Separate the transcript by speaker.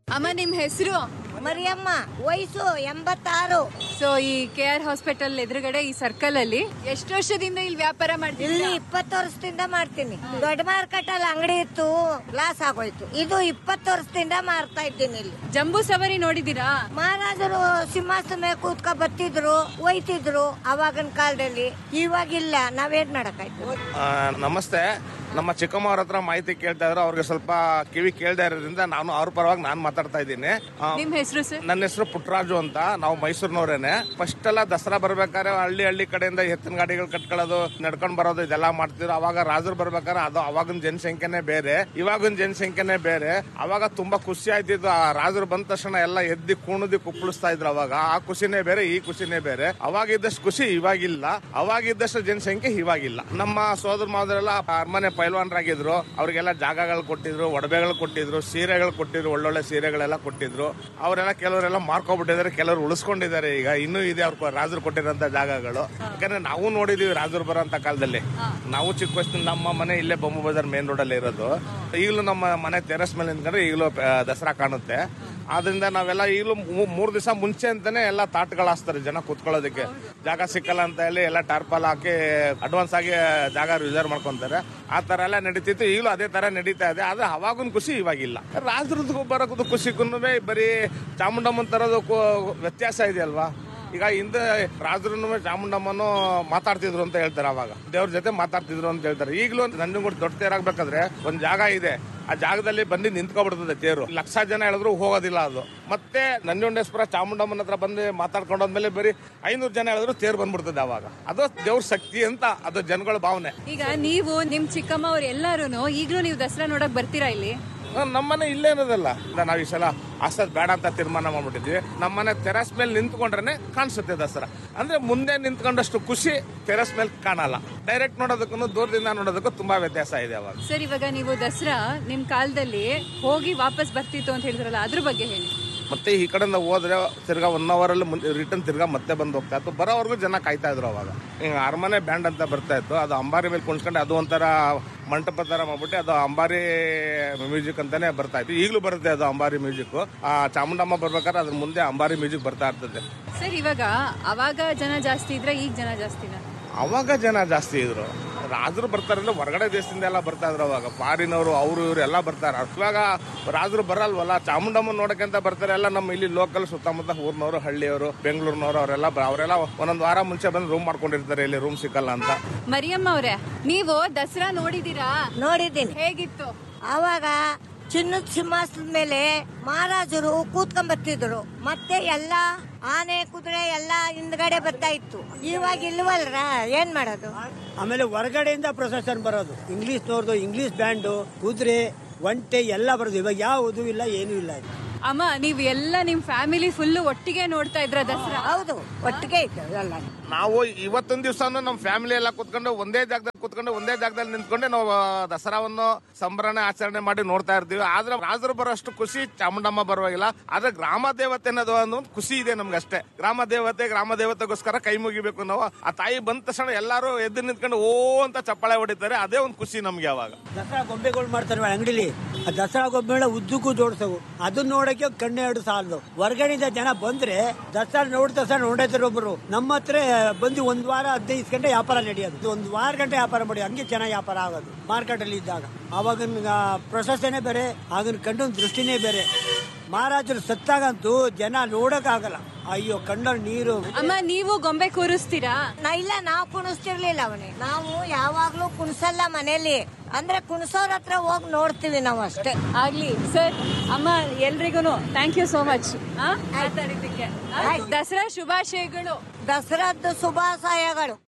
Speaker 1: ಅಮ್ಮ ನಿಮ್ ಹೆಸರು
Speaker 2: ಮರಿಯಮ್ಮ ವಯಸ್ಸು ಎಂಬತ್ತಾರು
Speaker 1: ಸೊ ಈ ಕೆ ಆರ್ ಹಾಸ್ಪಿಟಲ್ ಎದುರುಗಡೆ ಈ ಸರ್ಕಲ್ ಅಲ್ಲಿ ಎಷ್ಟು ವರ್ಷದಿಂದ ಇಲ್ಲಿ ವ್ಯಾಪಾರ
Speaker 2: ಇಲ್ಲಿ
Speaker 1: ಮಾಡ್ತಿದ್ದೀರಾ
Speaker 2: ಇಪ್ಪತ್ತು ವರ್ಷದಿಂದ ಮಾಡ್ತೀನಿ ದೊಡ್ಡ ಮಾರ್ಕೆಟ್ ಅಲ್ಲಿ ಅಂಗಡಿ ಇತ್ತು ಲಾಸ್ ಆಗೋಯ್ತು ಇದು ಇಪ್ಪತ್ತು ವರ್ಷದಿಂದ ಮಾರ್ತಾ ಇದ್ದೀನಿ ಇಲ್ಲಿ
Speaker 1: ಜಂಬೂ ಸವಾರಿ ನೋಡಿದೀರಾ
Speaker 2: ಮಹಾರಾಜರು ಸಿಂಹಾಸನ ಮೇಲೆ ಕೂತ್ಕೊ ಬತ್ತಿದ್ರು ಒಯ್ತಿದ್ರು ಅವಾಗಿನ ಕಾಲದಲ್ಲಿ ಇವಾಗಿಲ್ಲ ನಾವೇನ್ ಮಾಡಕ್ಕಾಯ್ತು
Speaker 3: ಆ, ನಮಸ್ತೆ ನಮ್ಮ ಚಿಕ್ಕಮ್ಮವ್ರ ಹತ್ರ ಮಾಹಿತಿ ಕೇಳ್ತಾ ಇದ್ರು ಅವ್ರಿಗೆ ಸ್ವಲ್ಪ ಕಿವಿ ಕೇಳ್ತಾ ಇರೋದ್ರಿಂದ ನಾನು ಅವ್ರ ಪರವಾಗಿ ನಾನು ಮಾತಾಡ್ತಾ ಇದ್ದೀನಿ ಆ,
Speaker 1: ನಿಮ್ ಹೆಸರು ಸರ್
Speaker 3: ನನ್ನ ಹೆಸರು ಪುಟ್ಟರಾಜು ಅಂತ ನಾವು ಮೈಸೂರಿನವರೇನೆ ಫಸ್ಟ್ ಎಲ್ಲ ದಸರಾ ಬರ್ಬೇಕಾದ್ರೆ ಹಳ್ಳಿ ಹಳ್ಳಿ ಕಡೆಯಿಂದ ಎತ್ತಿನ ಗಾಡಿಗಳು ಕಟ್ಕೊಳ್ಳೋದು ನಡ್ಕೊಂಡ್ ಬರೋದು ಇದೆಲ್ಲ ಮಾಡ್ತಿದ್ರು ಅವಾಗ ರಾಜರು ಬರ್ಬೇಕಾದ್ರೆ ಅದು ಅವಾಗಿನ ಜನಸಂಖ್ಯೆನೇ ಬೇರೆ ಇವಾಗಿನ ಜನಸಂಖ್ಯೆನೇ ಬೇರೆ ಅವಾಗ ತುಂಬಾ ಖುಷಿ ಆಯ್ತಿತ್ತು ಆ ರಾಜರು ಬಂದ ತಕ್ಷಣ ಎಲ್ಲ ಎದ್ದಿ ಕುಣಿದಿ ಕುಪ್ಪಳಿಸ್ತಾ ಇದ್ರು ಅವಾಗ ಆ ಖುಷಿನೇ ಬೇರೆ ಈ ಖುಷಿನೇ ಬೇರೆ ಅವಾಗಿದ್ದಷ್ಟು ಖುಷಿ ಇವಾಗಿಲ್ಲ ಅವಾಗಿದ್ದಷ್ಟು ಜನಸಂಖ್ಯೆ ಇವಾಗಿಲ್ಲ ನಮ್ಮ ಸೋದರ ಮಾವದರೆಲ್ಲ ಅರಮನೆ ಪೈಲ್ವಾನರಾಗಿದ್ರು ಅವ್ರಿಗೆಲ್ಲ ಜಾಗಗಳು ಕೊಟ್ಟಿದ್ರು ಒಡವೆಗಳು ಕೊಟ್ಟಿದ್ರು ಸೀರೆಗಳು ಕೊಟ್ಟಿದ್ರು ಒಳ್ಳೊಳ್ಳೆ ಸೀರೆಗಳೆಲ್ಲ ಕೊಟ್ಟಿದ್ರು ಅವರೆಲ್ಲ ಕೆಲವರೆಲ್ಲ ಮಾರ್ಕೊಬಿಟ್ಟಿದ್ದಾರೆ ಕೆಲವರು ಉಳಿಸ್ಕೊಂಡಿದ್ದಾರೆ ಈಗ ಇನ್ನೂ ಇದೆ ಅವ್ರ ರಾಜರು ಕೊಟ್ಟಿರೋಂತ ಜಾಗಗಳು ಯಾಕಂದ್ರೆ ನಾವು ನೋಡಿದೀವಿ ರಾಜರು ಬರೋಂತ ಕಾಲದಲ್ಲಿ ನಾವು ಚಿಕ್ಕ ವಯಸ್ಸಿನ ನಮ್ಮ ಮನೆ ಇಲ್ಲೇ ಬೊಂಬು ಬಜಾರ್ ಮೇನ್ ರೋಡ್ ಅಲ್ಲಿ ಇರೋದು ಈಗಲೂ ನಮ್ಮ ಮನೆ ಟೆರೆಸ್ ಮೇಲೆ ನಿಂತ್ಕೊಂಡ್ರೆ ಈಗಲೂ ಆ, ದಸರಾ ಕಾಣುತ್ತೆ ಆದ್ರಿಂದ ನಾವೆಲ್ಲ ಈಗಲೂ ಮೂ- ಮೂರ್ ದಿವಸ ಮುಂಚೆ ಅಂತಾನೆ ಎಲ್ಲ ತಾಟ್ಗಳು ಹಾಸ್ತಾರೆ ಜನ ಕೂತ್ಕೊಳ್ಳೋದಕ್ಕೆ ಜಾಗ ಸಿಕ್ಕಲ್ಲ ಅಂತ ಹೇಳಿ ಎಲ್ಲ ಟಾರ್ಪಲ್ ಹಾಕಿ ಅಡ್ವಾನ್ಸ್ ಆಗಿ ಜಾಗ ರಿಸರ್ವ್ ಮಾಡ್ಕೊಂತಾರೆ ಆ ತರ ಎಲ್ಲ ನಡೀತಿತ್ತು ಈಗಲೂ ಅದೇ ತರ ನಡೀತಾ ಇದೆ ಆದ್ರೆ ಅವಾಗೂ ಖುಷಿ ಇವಾಗಿಲ್ಲ ರಾಜ್ರದ್ದು ಬರೋದು ಖುಷಿಗೂ ಬರೀ ಚಾಮುಂಡಮ್ಮನ ತರೋದಕ್ಕೂ ವ್ಯತ್ಯಾಸ ಇದೆಯಲ್ವಾ ಈಗ ಹಿಂದೆ ರಾಜರನ್ನು ಚಾಮುಂಡಮ್ಮನು ಮಾತಾಡ್ತಿದ್ರು ಅಂತ ಹೇಳ್ತಾರೆ ಅವಾಗ ದೇವ್ರ ಜೊತೆ ಮಾತಾಡ್ತಿದ್ರು ಅಂತ ಹೇಳ್ತಾರೆ ಈಗಲೂ ನಂಜನಗೂಡು ದೊಡ್ಡ ತೇರಾಗ್ಬೇಕಾದ್ರೆ ಒಂದ್ ಜಾಗ ಇದೆ ಆ ಜಾಗದಲ್ಲಿ ಬಂದು ನಿಂತ್ಕೊಬಿಡ್ತದೆ ತೇರು ಲಕ್ಷ ಜನ ಹೇಳಿದ್ರು ಹೋಗೋದಿಲ್ಲ ಅದು ಮತ್ತೆ ನಂಜುಂಡೇಶ್ವರ ಚಾಮುಂಡಮ್ಮನ ಹತ್ರ ಬಂದು ಮಾತಾಡ್ಕೊಂಡೋದ್ಮೇಲೆ ಬರೀ ಐನೂರು ಜನ ಹೇಳಿದ್ರು ತೇರು ಬಂದ್ಬಿಡ್ತದೆ ಅವಾಗ ಅದು ದೇವ್ರ ಶಕ್ತಿ ಅಂತ ಅದು ಜನಗಳ ಭಾವನೆ
Speaker 1: ಈಗ ನೀವು ನಿಮ್ ಚಿಕ್ಕಮ್ಮ ಅವ್ರು ಎಲ್ಲಾರು ಈಗ್ಲೂ ನೀವು ದಸರಾ ನೋಡಕ್ ಬರ್ತೀರಾ ಇಲ್ಲಿ
Speaker 3: ನಾನ್ ನಮ್ಮನೆ ಇಲ್ಲೇ ಇರೋದಲ್ಲ ನಾವ್ ಈ ಸಲ ಅಷ್ಟದ್ ಬೇಡ ಅಂತ ತೀರ್ಮಾನ ಮಾಡ್ಬಿಟ್ಟಿದ್ವಿ ನಮ್ಮನೆ ತೆರಸ್ ಮೇಲೆ ನಿಂತ್ಕೊಂಡ್ರೆ ಕಾಣಿಸುತ್ತೆ ದಸರಾ ಅಂದ್ರೆ ಮುಂದೆ ನಿಂತ್ಕೊಂಡಷ್ಟು ಖುಷಿ ತೆರಸ್ ಮೇಲೆ ಕಾಣಲ್ಲ ಡೈರೆಕ್ಟ್ ನೋಡೋದಕ್ಕೂ ದೂರದಿಂದ ನೋಡೋದಕ್ಕೂ ತುಂಬಾ ವ್ಯತ್ಯಾಸ ಇದೆ ಅವಾಗ
Speaker 1: ಸರ್ ಇವಾಗ ನೀವು ದಸರಾ ನಿಮ್ ಕಾಲದಲ್ಲಿ ಹೋಗಿ ವಾಪಸ್ ಬರ್ತಿತ್ತು ಅಂತ ಹೇಳಿದ್ರಲ್ಲ ಅದ್ರ ಬಗ್ಗೆ ಹೇಳಿ
Speaker 3: ಮತ್ತೆ ಈ ಕಡೆಯಿಂದ ಹೋದ್ರೆ ತಿರ್ಗಾ ಒನ್ ಅವರ್ ಅಲ್ಲಿ ರಿಟರ್ನ್ ತಿರ್ಗಾ ಮತ್ತೆ ಬಂದು ಹೋಗ್ತಾ ಇತ್ತು ಬರೋವರೆಗೂ ಜನ ಕಾಯ್ತಾ ಇದ್ರು ಅವಾಗ ಈಗ ಅರಮನೆ ಬ್ಯಾಂಡ್ ಅಂತ ಬರ್ತಾ ಇತ್ತು ಅದು ಅಂಬಾರಿ ಮೇಲೆ ಕುಣಿಸ್ಕೊಂಡು ಅದು ಒಂಥರ ಮಂಟಪ ತರ ಮಾಡ್ಬಿಟ್ಟು ಅದು ಅಂಬಾರಿ ಮ್ಯೂಸಿಕ್ ಅಂತಾನೆ ಬರ್ತಾ ಇತ್ತು ಈಗಲೂ ಬರುತ್ತೆ ಅದು ಅಂಬಾರಿ ಮ್ಯೂಸಿಕ್ ಆ ಚಾಮುಂಡಮ್ಮ ಬರ್ಬೇಕಾದ್ರೆ ಅದ್ರ ಮುಂದೆ ಅಂಬಾರಿ ಮ್ಯೂಸಿಕ್ ಬರ್ತಾ ಇರ್ತದೆ
Speaker 1: ಸರ್ ಇವಾಗ ಅವಾಗ ಜನ ಜಾಸ್ತಿ ಇದ್ರೆ ಈಗ ಜನ ಜಾಸ್ತಿನ
Speaker 3: ಅವಾಗ ಜನ ಜಾಸ್ತಿ ಇದ್ರು ರಾಜರು ಬರ್ತಾರೆ ಅಂದ್ರೆ ಹೊರಗಡೆ ದೇಶದಿಂದ ಎಲ್ಲ ಬರ್ತಾ ಇದ್ರು ಅವಾಗ ಫಾರಿನವರು ಅವರು ಇವರು ಎಲ್ಲ ಬರ್ತಾರೆ ಇವಾಗ ರಾಜರು ಬರಲ್ವಲ್ಲ ಚಾಮುಂಡಮ್ಮ ನೋಡಕ್ಕೆ ಅಂತ ಬರ್ತಾರೆ ಎಲ್ಲ ನಮ್ಮ ಇಲ್ಲಿ ಲೋಕಲ್ ಸುತ್ತಮುತ್ತ ಊರ್ನವರು ಹಳ್ಳಿಯವರು ಬೆಂಗಳೂರಿನವರು ಅವರೆಲ್ಲ ಅವರೆಲ್ಲ ಒಂದೊಂದು ವಾರ ಮುಂಚೆ ಬಂದು ರೂಮ್ ಮಾಡ್ಕೊಂಡಿರ್ತಾರೆ ಇಲ್ಲಿ ರೂಮ್ ಸಿಕ್ಕಲ್ಲ ಅಂತ
Speaker 1: ಮರಿಯಮ್ಮ ಅವ್ರೆ ನೀವು ದಸರಾ ನೋಡಿದೀರಾ
Speaker 2: ನೋಡಿದ್ದೀನಿ
Speaker 1: ಹೇಗಿತ್ತು
Speaker 2: ಆವಾಗ ಚಿನ್ನದ ಸಿಂಹಾಸನದ ಮೇಲೆ ಮಹಾರಾಜರು ಕೂತ್ಕೊಂಡ್ ಬರ್ತಿದ್ರು ಮತ್ತೆ ಎಲ್ಲ ಆನೆ ಕುದುರೆ ಎಲ್ಲ ಹಿಂದ್ಗಡೆ ಬರ್ತಾ ಇತ್ತು ಇವಾಗ ಇಲ್ವಲ್ರ ಏನ್ ಮಾಡೋದು
Speaker 4: ಆಮೇಲೆ ಹೊರಗಡೆಯಿಂದ ಪ್ರೊಸೆಸನ್ ಬರೋದು ಇಂಗ್ಲಿಷ್ನವ್ರದ್ದು ಇಂಗ್ಲಿಷ್ ಬ್ಯಾಂಡು ಕುದುರೆ ಒಂಟೆ ಎಲ್ಲ ಬರೋದು ಇವಾಗ ಯಾವುದು ಇಲ್ಲ ಏನೂ ಇಲ್ಲ ಇದು.
Speaker 1: ಅಮ್ಮ ನೀವು ಎಲ್ಲ ನಿಮ್ ಫ್ಯಾಮಿಲಿ ಫುಲ್ ಒಟ್ಟಿಗೆ ನೋಡ್ತಾ ಇದ್ರ ದಸರಾ
Speaker 2: ಹೌದು ಒಟ್ಟಿಗೆ ಇತ್ತು ಎಲ್ಲ
Speaker 3: ನಾವು ಇವತ್ತೊಂದ್ ದಿವಸನು ನಮ್ಮ ಫ್ಯಾಮಿಲಿ ಎಲ್ಲ ಕುತ್ಕೊಂಡು ಒಂದೇ ಜಾಗದಲ್ಲಿ ಕುತ್ಕೊಂಡು ಒಂದೇ ಜಾಗದಲ್ಲಿ ನಿಂತ್ಕೊಂಡೆ ನಾವು ಆ, ದಸರಾವನ್ನು ಸಂಭ್ರಮ ಆಚರಣೆ ಮಾಡಿ ನೋಡ್ತಾ ಇರ್ತೀವಿ ಆದ್ರೆ ರಾಜರು ಬರೋಷ್ಟು ಖುಷಿ ಚಾಮುಂಡಮ್ಮ ಬರುವಾಗಿಲ್ಲ ಆದ್ರೆ ಗ್ರಾಮ ದೇವತೆ ಅನ್ನೋದು ಒಂದು ಖುಷಿ ಇದೆ ನಮ್ಗೆ ಅಷ್ಟೇ ಗ್ರಾಮ ದೇವತೆ ಗ್ರಾಮ ದೇವತೆಗೋಸ್ಕರ ಕೈ ಮುಗಿಬೇಕು ನಾವು ಆ ತಾಯಿ ಬಂದ ತಕ್ಷಣ ಎಲ್ಲಾರು ಎದ್ದು ನಿಂತ್ಕೊಂಡು ಓ ಅಂತ ಚಪ್ಪಾಳೆ ಹೊಡಿತಾರೆ ಅದೇ ಒಂದು ಖುಷಿ ನಮ್ಗೆ ಅವಾಗ
Speaker 4: ದಸರಾ ಗೊಂಬೆಗಳು ಮಾಡ್ತಾರೆ ಅಂಗಡಿಲಿ ಆ ದಸರಾ ಗೊಂಬೆಗಳ ಉದ್ದಕ್ಕೂ ಜೋಡಿಸವು ಅದನ್ನ ನೋಡಕ್ಕೆ ಕಣ್ಣೆರಡು ಸಾಲದು ಹೊರಗಡೆಯಿಂದ ಜನ ಬಂದ್ರೆ ದಸರಾ ನೋಡ್ ದಸರಾ ನೋಡೈತಾರೆ ಒಬ್ರು ನಮ್ಮ ಹತ್ರ ಬಂದು ಒಂದ್ ವಾರ ಹದಿನೈದು ಗಂಟೆ ವ್ಯಾಪಾರ ನಡೆಯೋದು ಒಂದು ವಾರ ಗಂಟೆ ವ್ಯಾಪಾರ ಮಾಡಿ ಹಂಗೆ ಚೆನ್ನಾಗಿ ವ್ಯಾಪಾರ ಆಗೋದು ಮಾರ್ಕೆಟ್ ಅಲ್ಲಿ ಇದ್ದಾಗ ಅವಾಗಿನ ಪ್ರಶಸ್ತಿನೇ ಬೇರೆ ಆಗಿನ ಕಣ್ಣಿನ ದೃಷ್ಟಿನೇ ಬೇರೆ ಮಹಾರಾಜರು ಸತ್ತಾಗಂತೂ ಜನ ನೋಡಕ್ ಆಗಲ್ಲ ಅಯ್ಯೋ ಕಣ್ಣಲ್ಲಿ ನೀರು
Speaker 1: ಅಮ್ಮ ನೀವು ಗೊಂಬೆ ಕೂರಿಸ್ತೀರಾ
Speaker 2: ನಾ ಇಲ್ಲ ನಾವು ಕುಣಿಸ್ತಿರ್ಲಿಲ್ಲ ಅವನೇ ನಾವು ಯಾವಾಗ್ಲೂ ಕುಣಿಸಲ್ಲ ಮನೇಲಿ ಅಂದ್ರೆ ಕುಣಿಸೋರ್ ಹತ್ರ ಹೋಗಿ ನೋಡ್ತೀವಿ ನಾವು ಅಷ್ಟೇ
Speaker 1: ಆಗ್ಲಿ ಸರ್ ಅಮ್ಮ ಎಲ್ರಿಗೂ ಥ್ಯಾಂಕ್ ಯು ಸೋ ಮಚ್ ಮಾತಾಡಿದ್ದಕ್ಕೆ ಆ? ದಸರಾ ಶುಭಾಶಯಗಳು
Speaker 2: ದಸರಾದ್ದು ಶುಭಾಶಯಗಳು